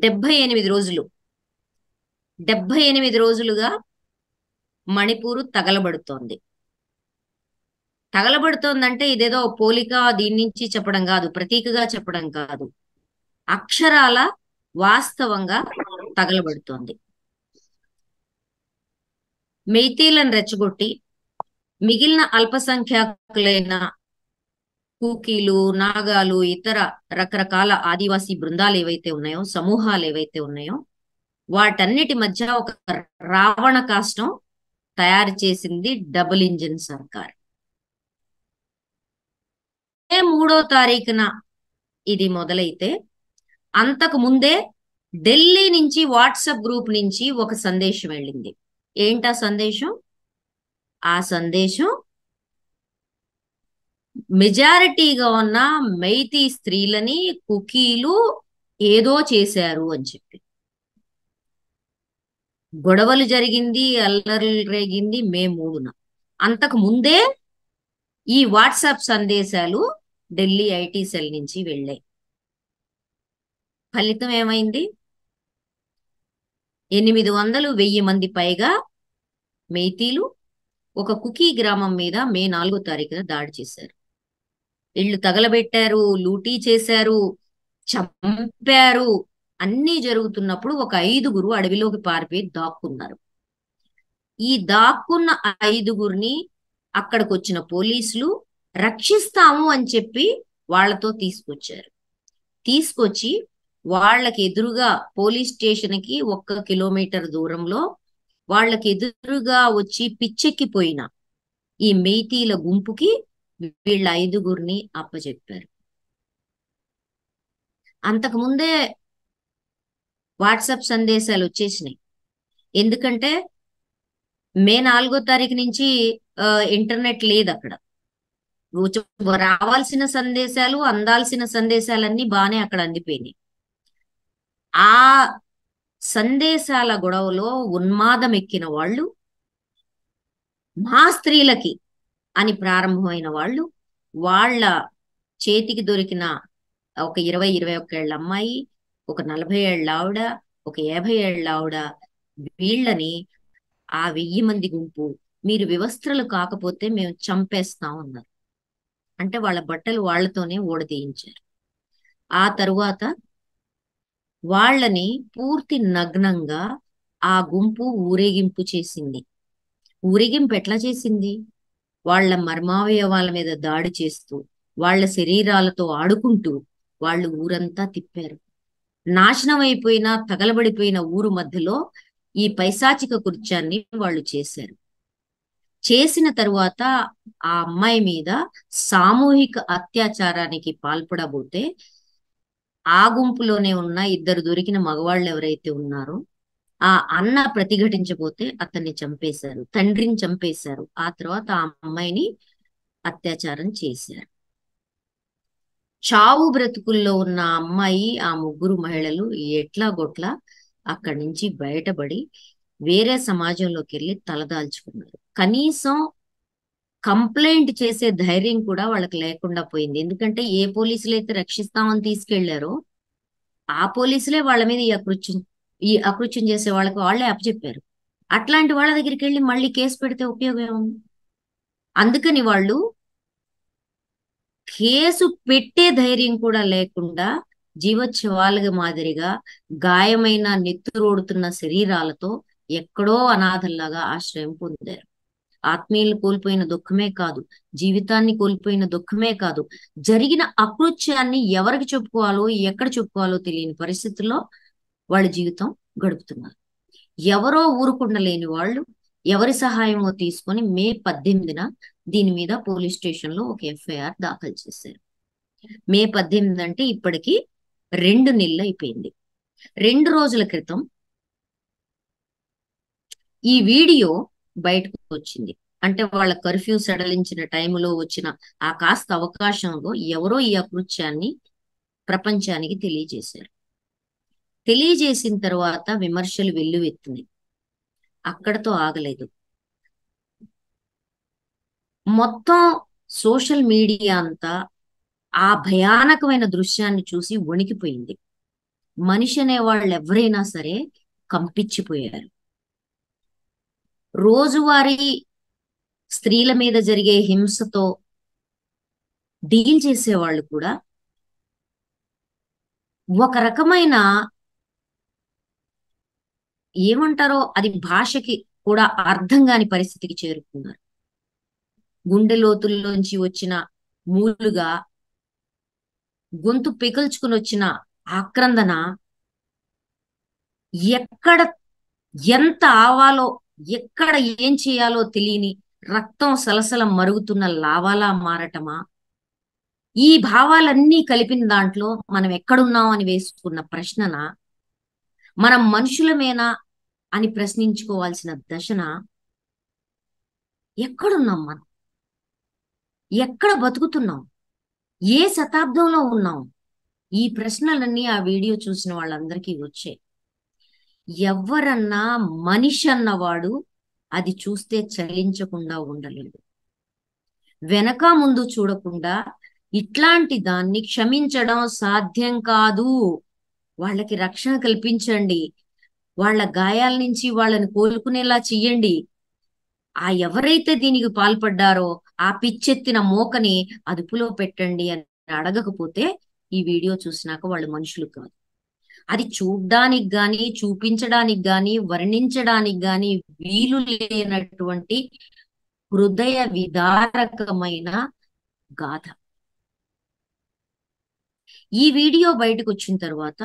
డెబ్బై ఎనిమిది రోజులు డెబ్బై ఎనిమిది రోజులుగా మణిపూరు తగలబడుతోంది తగలబడుతోందంటే ఇదేదో పోలిక దీని నుంచి చెప్పడం కాదు ప్రతీకగా చెప్పడం కాదు అక్షరాల వాస్తవంగా తగలబడుతోంది మెయితీలను రెచ్చగొట్టి మిగిలిన అల్పసంఖ్యాకులైన కూకీలు నాగాలు ఇతర రకరకాల ఆదివాసీ బృందాలు ఏవైతే ఉన్నాయో సమూహాలు ఏవైతే ఉన్నాయో వాటన్నిటి మధ్య ఒక రావణ కాష్టం తయారు చేసింది డబుల్ ఇంజిన్ సర్కార్ మే మూడో తారీఖున ఇది మొదలైతే అంతకు ముందే ఢిల్లీ నుంచి వాట్సాప్ గ్రూప్ నుంచి ఒక సందేశం వెళ్ళింది ఏంటా సందేశం ఆ సందేశం మెజారిటీగా ఉన్న మైతి స్త్రీలని కుకీలు ఏదో చేశారు అని చెప్పి గొడవలు జరిగింది అల్లర్లు రేగింది మే మూడున అంతకు ముందే ఈ వాట్సాప్ సందేశాలు ఢిల్లీ ఐటీ సెల్ నుంచి వెళ్ళాయి ఫలితం ఏమైంది ఎనిమిది వందలు వెయ్యి మంది పైగా మేతీలు ఒక కుకీ గ్రామం మీద మే నాలుగో తారీఖున దాడి చేశారు ఇళ్ళు తగలబెట్టారు లూటీ చేశారు చంపారు అన్నీ జరుగుతున్నప్పుడు ఒక ఐదుగురు అడవిలోకి పారిపోయి దాక్కున్నారు ఈ దాక్కున్న ఐదుగురిని అక్కడికి వచ్చిన పోలీసులు రక్షిస్తాము అని చెప్పి వాళ్ళతో తీసుకొచ్చారు తీసుకొచ్చి వాళ్ళకి ఎదురుగా పోలీస్ స్టేషన్ కి ఒక్క కిలోమీటర్ దూరంలో వాళ్ళకి ఎదురుగా వచ్చి పిచ్చెక్కిపోయిన ఈ మెయితీల గుంపుకి వీళ్ళ ఐదుగురిని అప్పచెప్పారు అంతకు ముందే వాట్సాప్ సందేశాలు వచ్చేసినాయి ఎందుకంటే మే నాలుగో తారీఖు నుంచి ఇంటర్నెట్ లేదు అక్కడ రావాల్సిన సందేశాలు అందాల్సిన సందేశాలన్నీ బాగానే అక్కడ అందిపోయినాయి ఆ సందేశాల గొడవలో ఉన్మాదం ఎక్కిన వాళ్ళు మా స్త్రీలకి అని ప్రారంభమైన వాళ్ళు వాళ్ళ చేతికి దొరికిన ఒక ఇరవై ఇరవై ఒక్క ఏళ్ళ అమ్మాయి ఒక నలభై ఏళ్ళ ఆవిడ ఒక యాభై ఏళ్ళ ఆవిడ వీళ్ళని ఆ వెయ్యి మంది గుంపు మీరు వివస్త్రలు కాకపోతే మేము చంపేస్తాం అన్నారు అంటే వాళ్ళ బట్టలు వాళ్లతోనే ఊడదీయించారు ఆ తరువాత వాళ్ళని పూర్తి నగ్నంగా ఆ గుంపు ఊరేగింపు చేసింది ఊరేగింపు ఎట్లా చేసింది వాళ్ళ మర్మావయవాల మీద దాడి చేస్తూ వాళ్ళ శరీరాలతో ఆడుకుంటూ వాళ్ళు ఊరంతా తిప్పారు నాశనం అయిపోయిన తగలబడిపోయిన ఊరు మధ్యలో ఈ పైశాచిక కృత్యాన్ని వాళ్ళు చేశారు చేసిన తరువాత ఆ అమ్మాయి మీద సామూహిక అత్యాచారానికి పాల్పడబోతే ఆ గుంపులోనే ఉన్న ఇద్దరు దొరికిన మగవాళ్ళు ఎవరైతే ఉన్నారో ఆ అన్న ప్రతిఘటించబోతే అతన్ని చంపేశారు తండ్రిని చంపేశారు ఆ తర్వాత ఆ అమ్మాయిని అత్యాచారం చేశారు చావు బ్రతుకుల్లో ఉన్న అమ్మాయి ఆ ముగ్గురు మహిళలు ఎట్లా గొట్లా అక్కడి నుంచి బయటపడి వేరే సమాజంలోకి వెళ్ళి తలదాల్చుకున్నారు కనీసం కంప్లైంట్ చేసే ధైర్యం కూడా వాళ్ళకి లేకుండా పోయింది ఎందుకంటే ఏ పోలీసులు అయితే రక్షిస్తామని తీసుకెళ్లారో ఆ పోలీసులే వాళ్ళ మీద ఈ అకృత్యం ఈ అకృత్యం చేసే వాళ్ళకి వాళ్ళే అప్పచెప్పారు అట్లాంటి వాళ్ళ దగ్గరికి వెళ్ళి మళ్ళీ కేసు పెడితే ఉపయోగం ఏముంది అందుకని వాళ్ళు కేసు పెట్టే ధైర్యం కూడా లేకుండా జీవోత్సవాలుగా మాదిరిగా గాయమైన నెత్తురోడుతున్న శరీరాలతో ఎక్కడో అనాథల్లాగా ఆశ్రయం పొందారు ఆత్మీయులు కోల్పోయిన దుఃఖమే కాదు జీవితాన్ని కోల్పోయిన దుఃఖమే కాదు జరిగిన అకృత్యాన్ని ఎవరికి చెప్పుకోవాలో ఎక్కడ చెప్పుకోవాలో తెలియని పరిస్థితుల్లో వాళ్ళ జీవితం గడుపుతున్నారు ఎవరో ఊరుకుండలేని వాళ్ళు ఎవరి సహాయమో తీసుకొని మే పద్దెనిమిదిన దీని మీద పోలీస్ స్టేషన్ లో ఒక ఎఫ్ఐఆర్ దాఖలు చేశారు మే పద్దెనిమిది అంటే ఇప్పటికి రెండు నెలలు అయిపోయింది రెండు రోజుల క్రితం ఈ వీడియో బయటకు వచ్చింది అంటే వాళ్ళ కర్ఫ్యూ సడలించిన టైంలో వచ్చిన ఆ కాస్త అవకాశంలో ఎవరో ఈ అకృత్యాన్ని ప్రపంచానికి తెలియజేశారు తెలియజేసిన తర్వాత విమర్శలు వెల్లువెత్తినాయి అక్కడతో ఆగలేదు మొత్తం సోషల్ మీడియా అంతా ఆ భయానకమైన దృశ్యాన్ని చూసి వణికిపోయింది మనిషి అనే వాళ్ళు ఎవరైనా సరే కంపించిపోయారు రోజువారీ స్త్రీల మీద జరిగే హింసతో డీల్ చేసేవాళ్ళు కూడా ఒక రకమైన ఏమంటారో అది భాషకి కూడా అర్థం కాని పరిస్థితికి చేరుకున్నారు గుండె లోతుల్లోంచి వచ్చిన మూలుగా గొంతు పికల్చుకుని వచ్చిన ఆక్రందన ఎక్కడ ఎంత ఆవాలో ఎక్కడ ఏం చేయాలో తెలియని రక్తం సలసల మరుగుతున్న లావాలా మారటమా ఈ భావాలన్నీ కలిపిన దాంట్లో మనం ఎక్కడున్నాం అని వేసుకున్న ప్రశ్నన మనం మనుషులమేనా అని ప్రశ్నించుకోవాల్సిన దశన ఎక్కడున్నాం మనం ఎక్కడ బతుకుతున్నాం ఏ శతాబ్దంలో ఉన్నాం ఈ ప్రశ్నలన్నీ ఆ వీడియో చూసిన వాళ్ళందరికీ వచ్చాయి ఎవరన్నా మనిషి అన్నవాడు అది చూస్తే చలించకుండా ఉండలేడు వెనక ముందు చూడకుండా ఇట్లాంటి దాన్ని క్షమించడం సాధ్యం కాదు వాళ్ళకి రక్షణ కల్పించండి వాళ్ళ గాయాల నుంచి వాళ్ళని కోలుకునేలా చెయ్యండి ఆ ఎవరైతే దీనికి పాల్పడ్డారో ఆ పిచ్చెత్తిన మోకని అదుపులో పెట్టండి అని అడగకపోతే ఈ వీడియో చూసినాక వాళ్ళు మనుషులు కాదు అది చూడ్డానికి గాని చూపించడానికి గాని వర్ణించడానికి గాని వీలు లేనటువంటి హృదయ విదారకమైన గాథ ఈ వీడియో బయటకు వచ్చిన తర్వాత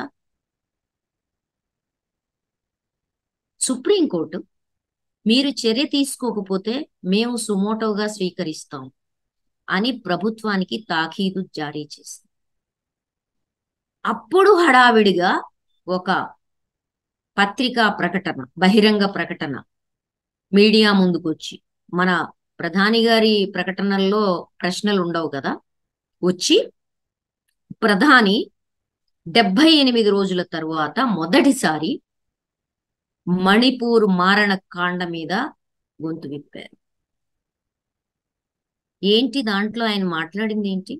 సుప్రీంకోర్టు మీరు చర్య తీసుకోకపోతే మేము సుమోటోగా స్వీకరిస్తాం అని ప్రభుత్వానికి తాకీదు జారీ చేసింది అప్పుడు హడావిడిగా ఒక పత్రికా ప్రకటన బహిరంగ ప్రకటన మీడియా ముందుకు వచ్చి మన ప్రధాని గారి ప్రకటనల్లో ప్రశ్నలు ఉండవు కదా వచ్చి ప్రధాని డెబ్బై ఎనిమిది రోజుల తరువాత మొదటిసారి మణిపూర్ మారణ కాండ మీద గొంతు విప్పారు ఏంటి దాంట్లో ఆయన మాట్లాడింది ఏంటి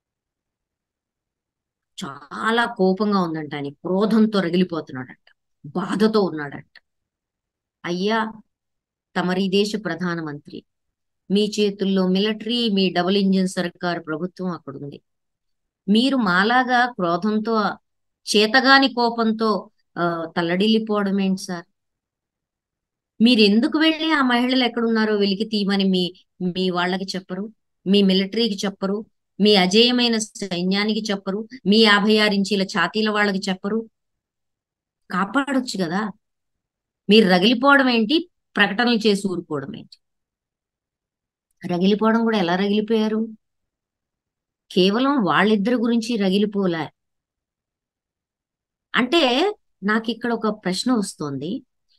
చాలా కోపంగా ఉందంట ఆయన క్రోధంతో రగిలిపోతున్నాడంట బాధతో ఉన్నాడంట అయ్యా తమరి దేశ ప్రధానమంత్రి మీ చేతుల్లో మిలిటరీ మీ డబుల్ ఇంజిన్ సర్కార్ ప్రభుత్వం అక్కడ ఉంది మీరు మాలాగా క్రోధంతో చేతగాని కోపంతో ఆ, తల్లడిల్లిపోవడం ఏంటి సార్ మీరు ఎందుకు వెళ్ళి ఆ మహిళలు ఎక్కడున్నారో వెలికి తీయమని మీ మీ వాళ్ళకి చెప్పరు మీ మిలిటరీకి చెప్పరు మీ అజేయమైన సైన్యానికి చెప్పరు మీ యాభై ఆరు ఇంచీల ఛాతీల వాళ్ళకి చెప్పరు కాపాడొచ్చు కదా మీరు రగిలిపోవడం ఏంటి ప్రకటనలు చేసి ఊరుకోవడం ఏంటి రగిలిపోవడం కూడా ఎలా రగిలిపోయారు కేవలం వాళ్ళిద్దరి గురించి రగిలిపోలే అంటే నాకు ఇక్కడ ఒక ప్రశ్న వస్తోంది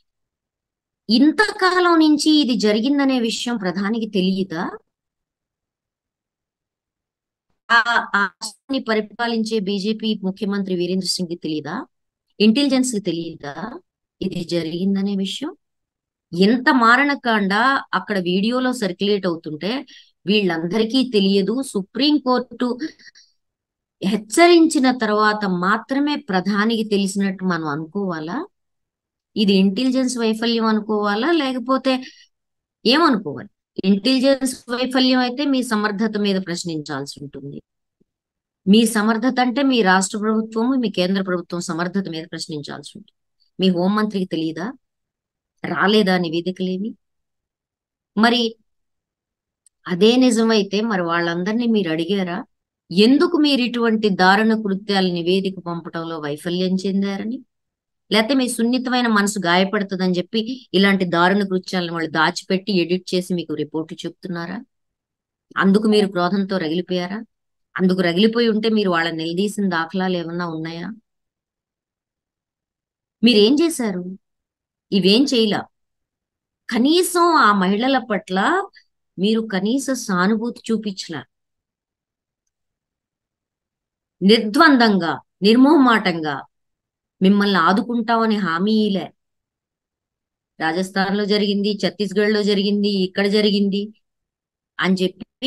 ఇంతకాలం నుంచి ఇది జరిగిందనే విషయం ప్రధానికి తెలియదా ఆ ఆ రాష్ట్రాన్ని పరిపాలించే బీజేపీ ముఖ్యమంత్రి వీరేంద్ర సింగ్ కి తెలియదా ఇంటెలిజెన్స్ కి తెలియదా ఇది జరిగిందనే విషయం ఎంత మారణకాండ అక్కడ వీడియోలో సర్క్యులేట్ అవుతుంటే వీళ్ళందరికీ తెలియదు సుప్రీం కోర్టు హెచ్చరించిన తర్వాత మాత్రమే ప్రధానికి తెలిసినట్టు మనం అనుకోవాలా ఇది ఇంటెలిజెన్స్ వైఫల్యం అనుకోవాలా లేకపోతే ఏమనుకోవాలి ఇంటెలిజెన్స్ వైఫల్యం అయితే మీ సమర్థత మీద ప్రశ్నించాల్సి ఉంటుంది మీ సమర్థత అంటే మీ రాష్ట్ర ప్రభుత్వము మీ కేంద్ర ప్రభుత్వం సమర్థత మీద ప్రశ్నించాల్సి ఉంటుంది మీ హోంమంత్రికి తెలియదా రాలేదా నివేదికలేవి మరి అదే నిజమైతే మరి వాళ్ళందరినీ మీరు అడిగారా ఎందుకు మీరు ఇటువంటి దారుణ కృత్యాల నివేదిక పంపడంలో వైఫల్యం చెందారని లేకపోతే మీ సున్నితమైన మనసు గాయపడుతుందని చెప్పి ఇలాంటి దారుణ కృత్యాలను వాళ్ళు దాచిపెట్టి ఎడిట్ చేసి మీకు రిపోర్ట్లు చెప్తున్నారా అందుకు మీరు క్రోధంతో రగిలిపోయారా అందుకు రగిలిపోయి ఉంటే మీరు వాళ్ళని నిలదీసిన దాఖలాలు ఏమన్నా ఉన్నాయా మీరేం చేశారు ఇవేం చేయలా కనీసం ఆ మహిళల పట్ల మీరు కనీస సానుభూతి చూపించలా నిర్ద్వందంగా నిర్మోహమాటంగా మిమ్మల్ని ఆదుకుంటామని హామీ ఇలే రాజస్థాన్ లో జరిగింది ఛత్తీస్గఢ్ లో జరిగింది ఇక్కడ జరిగింది అని చెప్పి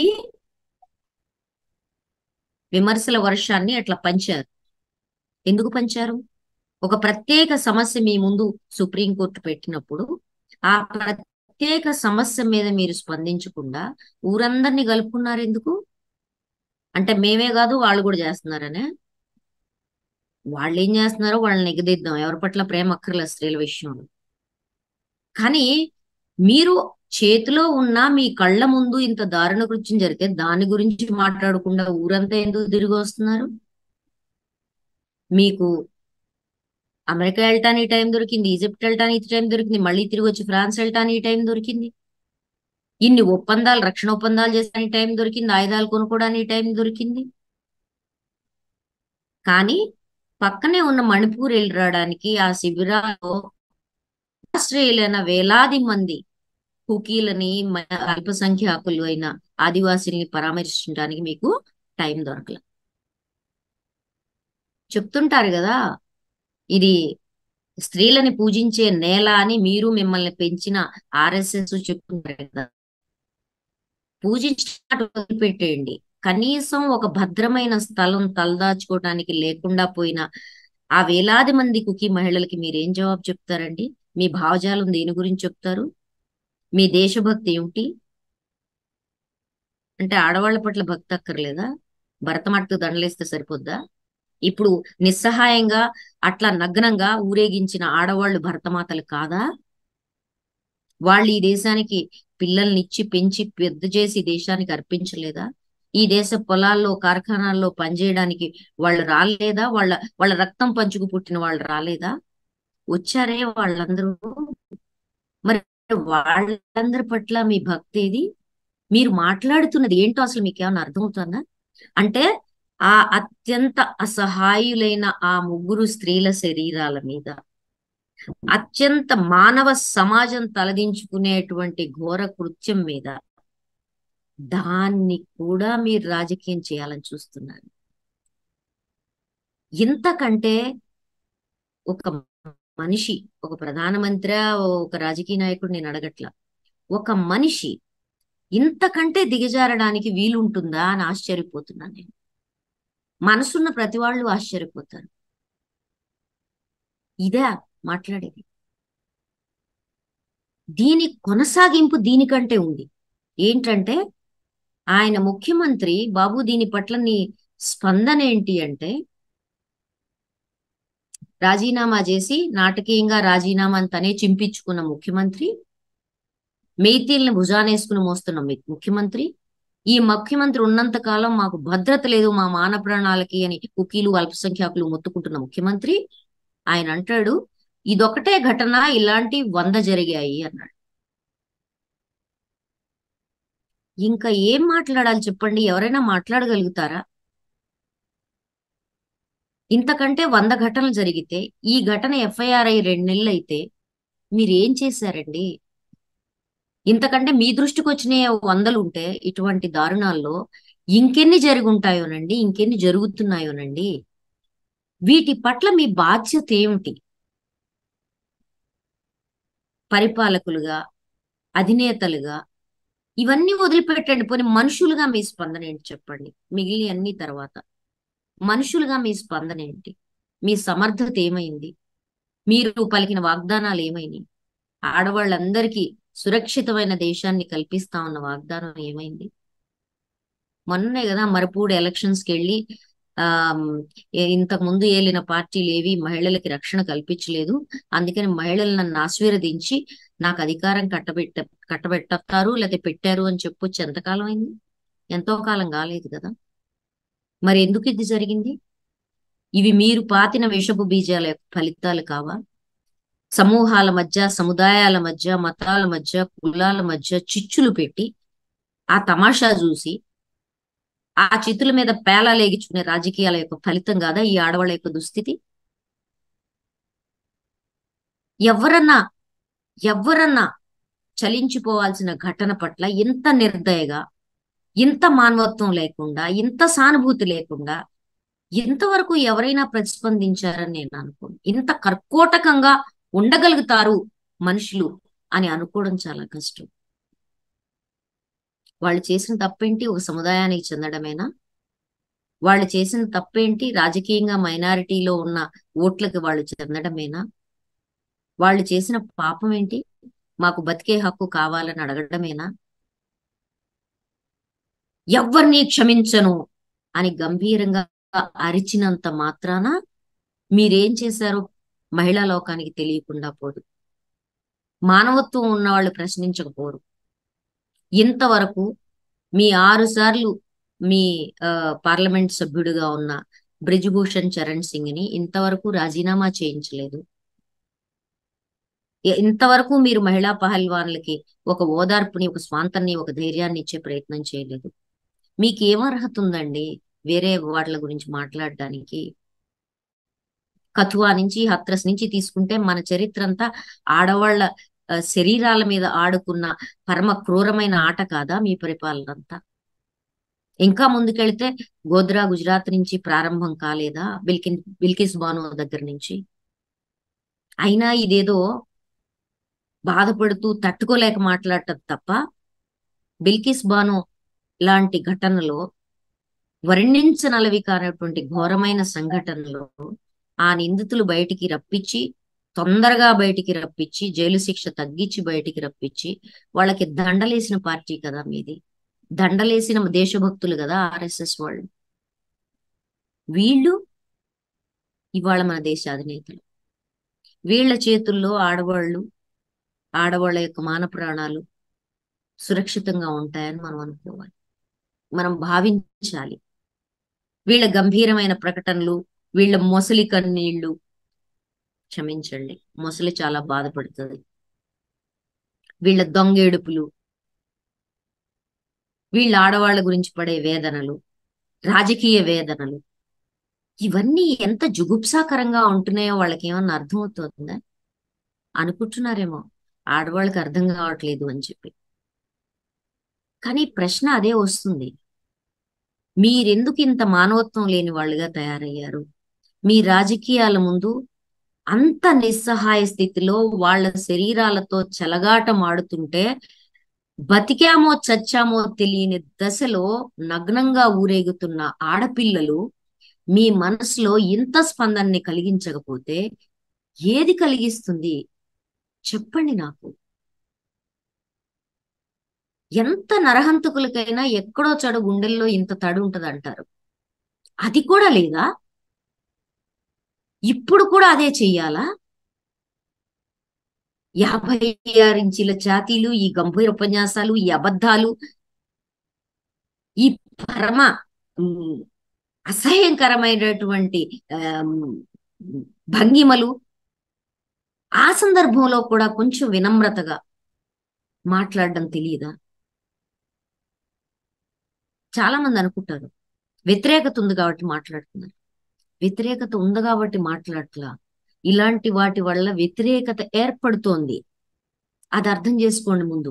విమర్శల వర్షాన్ని అట్లా పంచారు ఎందుకు పంచారు ఒక ప్రత్యేక సమస్య మీ ముందు సుప్రీంకోర్టు పెట్టినప్పుడు ఆ ప్రత్యేక సమస్య మీద మీరు స్పందించకుండా ఊరందరినీ కలుపుకున్నారు ఎందుకు అంటే మేమే కాదు వాళ్ళు కూడా చేస్తున్నారనే వాళ్ళు ఏం చేస్తున్నారో వాళ్ళని ఎగదిద్దాం ఎవరి పట్ల ప్రేమ అక్కర్లేదు స్త్రీల విషయంలో కానీ మీరు చేతిలో ఉన్న మీ కళ్ళ ముందు ఇంత దారుణ కృత్యం జరిగితే దాని గురించి మాట్లాడకుండా ఊరంతా ఎందుకు తిరిగి వస్తున్నారు మీకు అమెరికా వెళ్ళటానికి టైం దొరికింది ఈజిప్ట్ వెళ్ళటానికి టైం దొరికింది మళ్ళీ తిరిగి వచ్చి ఫ్రాన్స్ వెళ్ళటానికి టైం దొరికింది ఇన్ని ఒప్పందాలు రక్షణ ఒప్పందాలు చేసడానికి టైం దొరికింది ఆయుధాలు కొనుక్కోవడానికి టైం దొరికింది కానీ పక్కనే ఉన్న మణిపూర్ వెళ్ళి రావడానికి ఆ శిబిరాల్లో ఆస్ట్రేలియా వేలాది మంది కుకీలని మ- అల్పసంఖ్యాకులు అయిన ఆదివాసీల్ని పరామర్శించడానికి మీకు టైం దొరకల చెప్తుంటారు కదా ఇది స్త్రీలని పూజించే నేల అని మీరు మిమ్మల్ని పెంచిన ఆర్ఎస్ఎస్ చెప్తుంటారు కదా పూజించినట్టు వదిలిపెట్టేయండి కనీసం ఒక భద్రమైన స్థలం తలదాచుకోవటానికి లేకుండా పోయిన ఆ వేలాది మంది కుకీ మహిళలకి మీరేం జవాబు చెప్తారండి మీ భావజాలం దేని గురించి చెప్తారు మీ దేశభక్తి ఏమిటి అంటే ఆడవాళ్ల పట్ల భక్తి అక్కర్లేదా భరతమాటకు దండలేస్తే సరిపోద్దా ఇప్పుడు నిస్సహాయంగా అట్లా నగ్నంగా ఊరేగించిన ఆడవాళ్ళు భరతమాతలు కాదా వాళ్ళు ఈ దేశానికి పిల్లల్ని ఇచ్చి పెంచి పెద్ద చేసి ఈ దేశానికి అర్పించలేదా ఈ దేశ పొలాల్లో కార్ఖానాల్లో పనిచేయడానికి వాళ్ళు రాలేదా వాళ్ళ వాళ్ళ రక్తం పంచుకు పుట్టిన వాళ్ళు రాలేదా వచ్చారే వాళ్ళందరూ మరి వాళ్ళందరి పట్ల మీ భక్తి ఏది మీరు మాట్లాడుతున్నది ఏంటో అసలు మీకు ఏమైనా అర్థమవుతుందా అంటే ఆ అత్యంత అసహాయులైన ఆ ముగ్గురు స్త్రీల శరీరాల మీద అత్యంత మానవ సమాజం తలదించుకునేటువంటి ఘోర కృత్యం మీద దాన్ని కూడా మీరు రాజకీయం చేయాలని చూస్తున్నారు ఇంతకంటే ఒక మనిషి ఒక ప్రధానమంత్రి ఒక రాజకీయ నాయకుడు నేను అడగట్లా ఒక మనిషి ఇంతకంటే దిగజారడానికి వీలుంటుందా అని ఆశ్చర్యపోతున్నాను నేను మనసున్న ప్రతి వాళ్ళు ఆశ్చర్యపోతారు ఇదే మాట్లాడేది దీని కొనసాగింపు దీనికంటే ఉంది ఏంటంటే ఆయన ముఖ్యమంత్రి బాబు దీని పట్ల నీ స్పందన ఏంటి అంటే రాజీనామా చేసి నాటకీయంగా రాజీనామాని తనే చింపించుకున్న ముఖ్యమంత్రి మేతీల్ని భుజానేసుకుని మోస్తున్న మి- ముఖ్యమంత్రి ఈ ముఖ్యమంత్రి ఉన్నంత కాలం మాకు భద్రత లేదు మా మాన ప్రాణాలకి అని కుకీలు అల్పసంఖ్యాకులు మొత్తుకుంటున్న ముఖ్యమంత్రి ఆయన అంటాడు ఇదొకటే ఘటన ఇలాంటి వంద జరిగాయి అన్నాడు ఇంకా ఏం మాట్లాడాలి చెప్పండి ఎవరైనా మాట్లాడగలుగుతారా ఇంతకంటే వంద ఘటనలు జరిగితే ఈ ఘటన ఎఫ్ఐఆర్ అయి రెండు నెలలు అయితే మీరు ఏం చేశారండి ఇంతకంటే మీ దృష్టికి వచ్చిన వందలు ఉంటే ఇటువంటి దారుణాల్లో ఇంకెన్ని జరిగి ఉంటాయోనండి ఇంకెన్ని జరుగుతున్నాయోనండి వీటి పట్ల మీ బాధ్యత ఏమిటి పరిపాలకులుగా అధినేతలుగా ఇవన్నీ వదిలిపెట్టండి పోనీ మనుషులుగా మీ స్పందన ఏంటి చెప్పండి మిగిలిన అన్ని తర్వాత మనుషులుగా మీ స్పందన ఏంటి మీ సమర్థత ఏమైంది మీరు పలికిన వాగ్దానాలు ఏమైనాయి ఆడవాళ్ళందరికీ సురక్షితమైన దేశాన్ని కల్పిస్తా ఉన్న వాగ్దానం ఏమైంది మొన్నే కదా మరపూడి ఎలక్షన్స్ కి వెళ్ళి ఆ ఇంతకు ముందు ఏలిన పార్టీలు ఏవి మహిళలకి రక్షణ కల్పించలేదు అందుకని మహిళలు నన్ను ఆశీర్వదించి నాకు అధికారం కట్టబెట్ట కట్టబెట్టారు లేదా పెట్టారు అని చెప్పొచ్చు ఎంతకాలం అయింది ఎంతో కాలం కాలేదు కదా మరి ఎందుకు ఇది జరిగింది ఇవి మీరు పాతిన విషపు బీజాల యొక్క ఫలితాలు కావా సమూహాల మధ్య సముదాయాల మధ్య మతాల మధ్య కులాల మధ్య చిచ్చులు పెట్టి ఆ తమాషా చూసి ఆ చిత్తుల మీద పేలాలేగించుకునే రాజకీయాల యొక్క ఫలితం కాదా ఈ ఆడవాళ్ళ యొక్క దుస్థితి ఎవరన్నా ఎవరన్నా చలించిపోవాల్సిన ఘటన పట్ల ఇంత నిర్దయగా ఇంత మానవత్వం లేకుండా ఇంత సానుభూతి లేకుండా ఇంతవరకు ఎవరైనా ప్రతిస్పందించారని నేను అనుకోను ఇంత కర్కోటకంగా ఉండగలుగుతారు మనుషులు అని అనుకోవడం చాలా కష్టం వాళ్ళు చేసిన తప్పేంటి ఒక సముదాయానికి చెందడమేనా వాళ్ళు చేసిన తప్పేంటి రాజకీయంగా మైనారిటీలో ఉన్న ఓట్లకి వాళ్ళు చెందడమేనా వాళ్ళు చేసిన పాపం ఏంటి మాకు బతికే హక్కు కావాలని అడగడమేనా ఎవ్వరినీ క్షమించను అని గంభీరంగా అరిచినంత మాత్రాన మీరేం చేశారో మహిళా లోకానికి తెలియకుండా పోదు మానవత్వం ఉన్న వాళ్ళు ప్రశ్నించకపోరు ఇంతవరకు మీ ఆరు సార్లు మీ ఆ, పార్లమెంట్ సభ్యుడిగా ఉన్న బ్రిజ్భూషణ్ చరణ్ సింగ్ ని ఇంతవరకు రాజీనామా చేయించలేదు ఇ- ఇంతవరకు మీరు మహిళా పహల్వాన్లకి ఒక ఓదార్పుని ఒక స్వాంతాన్ని ఒక ధైర్యాన్ని ఇచ్చే ప్రయత్నం చేయలేదు మీకు ఏం అర్హత ఉందండి వేరే వాటి గురించి మాట్లాడడానికి కథువా నుంచి హత్రస్ నుంచి తీసుకుంటే మన చరిత్ర అంతా ఆడవాళ్ల ఆ, శరీరాల మీద ఆడుకున్న పరమ క్రూరమైన ఆట కాదా మీ పరిపాలన అంతా ఇంకా ముందుకెళ్తే గోద్రా గుజరాత్ నుంచి ప్రారంభం కాలేదా బిల్కిన్ బిల్కిస్ బాను దగ్గర నుంచి అయినా ఇదేదో బాధపడుతూ తట్టుకోలేక మాట్లాడటం తప్ప బిల్కిస్ బాను లాంటి ఘటనలో వర్ణించనలవి కానటువంటి ఘోరమైన సంఘటనలో ఆ నిందితులు బయటికి రప్పించి తొందరగా బయటికి రప్పించి జైలు శిక్ష తగ్గించి బయటికి రప్పించి వాళ్ళకి దండలేసిన పార్టీ కదా మీది దండలేసిన దేశభక్తులు కదా ఆర్ఎస్ఎస్ వాళ్ళు వీళ్ళు ఇవాళ మన దేశ అధినేతలు వీళ్ళ చేతుల్లో ఆడవాళ్ళు ఆడవాళ్ళ యొక్క మాన ప్రాణాలు సురక్షితంగా ఉంటాయని మనం అనుకోవాలి మనం భావించాలి వీళ్ళ గంభీరమైన ప్రకటనలు వీళ్ళ మొసలి కన్నీళ్లు క్షమించండి మొసలి చాలా బాధపడుతుంది వీళ్ళ దొంగేడుపులు వీళ్ళ ఆడవాళ్ళ గురించి పడే వేదనలు రాజకీయ వేదనలు ఇవన్నీ ఎంత జుగుప్సాకరంగా ఉంటున్నాయో వాళ్ళకి ఏమన్నా అర్థమవుతుందా అనుకుంటున్నారేమో ఆడవాళ్ళకి అర్థం కావట్లేదు అని చెప్పి కానీ ప్రశ్న అదే వస్తుంది మీరెందుకు ఇంత మానవత్వం లేని వాళ్ళుగా తయారయ్యారు మీ రాజకీయాల ముందు అంత నిస్సహాయ స్థితిలో వాళ్ళ శరీరాలతో చెలగాటం ఆడుతుంటే బతికామో చచ్చామో తెలియని దశలో నగ్నంగా ఊరేగుతున్న ఆడపిల్లలు మీ మనసులో ఇంత స్పందనని కలిగించకపోతే ఏది కలిగిస్తుంది చెప్పండి నాకు ఎంత నరహంతకులకైనా ఎక్కడో చడు గుండెల్లో ఇంత తడి ఉంటది అంటారు అది కూడా లేదా ఇప్పుడు కూడా అదే చెయ్యాలా యాభై ఆరు ఇంచీల ఛాతీలు ఈ గంభీర ఉపన్యాసాలు ఈ అబద్ధాలు ఈ పరమ ఉమ్, అసహ్యకరమైనటువంటి ఆమ్, భంగిమలు ఆ సందర్భంలో కూడా కొంచెం వినమ్రతగా మాట్లాడడం తెలియదా చాలా మంది అనుకుంటారు వ్యతిరేకత ఉంది కాబట్టి మాట్లాడుతున్నారు వ్యతిరేకత ఉంది కాబట్టి మాట్లాడట్లా ఇలాంటి వాటి వల్ల వ్యతిరేకత ఏర్పడుతోంది అది అర్థం చేసుకోండి ముందు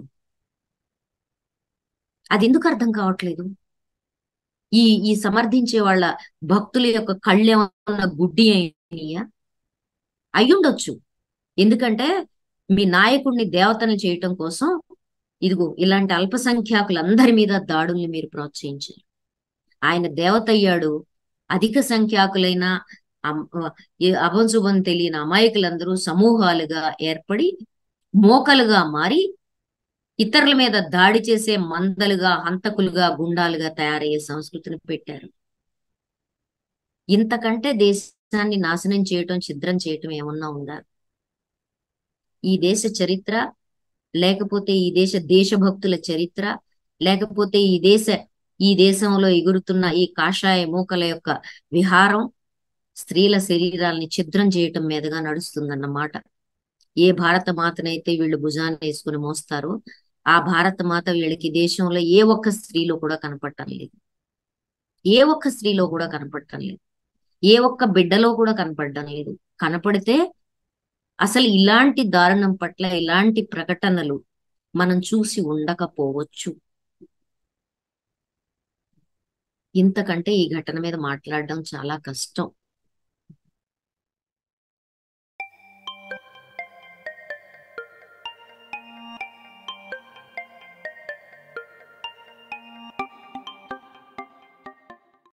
అది ఎందుకు అర్థం కావట్లేదు ఈ ఈ సమర్థించే వాళ్ళ భక్తుల యొక్క కళ్ళేమన్న గుడ్డి అయినయా అయ్యుండొచ్చు ఎందుకంటే మీ నాయకుడిని దేవతను చేయటం కోసం ఇదిగో ఇలాంటి అల్పసంఖ్యాకులందరి మీద దాడుల్ని మీరు ప్రోత్సహించారు ఆయన దేవత అయ్యాడు అధిక సంఖ్యాకులైన అమ్- ఈ అభంశుభం తెలియని అమాయకులందరూ సమూహాలుగా ఏర్పడి మోకలుగా మారి ఇతరుల మీద దాడి చేసే మందలుగా హంతకులుగా గుండాలుగా తయారయ్యే సంస్కృతిని పెట్టారు ఇంతకంటే దేశాన్ని నాశనం చేయటం ఛిద్రం చేయటం ఏమన్నా ఉందా ఈ దేశ చరిత్ర లేకపోతే ఈ దేశ దేశభక్తుల చరిత్ర లేకపోతే ఈ దేశ ఈ దేశంలో ఎగురుతున్న ఈ కాషాయ మూకల యొక్క విహారం స్త్రీల శరీరాల్ని ఛిద్రం చేయటం మీదుగా నడుస్తుందన్నమాట ఏ భారత మాతనైతే వీళ్ళు భుజాన్ని వేసుకుని మోస్తారో ఆ భారత మాత వీళ్ళకి దేశంలో ఏ ఒక్క స్త్రీలో కూడా కనపడటం లేదు ఏ ఒక్క స్త్రీలో కూడా కనపడటం లేదు ఏ ఒక్క బిడ్డలో కూడా కనపడటం లేదు కనపడితే అసలు ఇలాంటి దారుణం పట్ల ఇలాంటి ప్రకటనలు మనం చూసి ఉండకపోవచ్చు ఇంతకంటే ఈ ఘటన మీద మాట్లాడడం చాలా కష్టం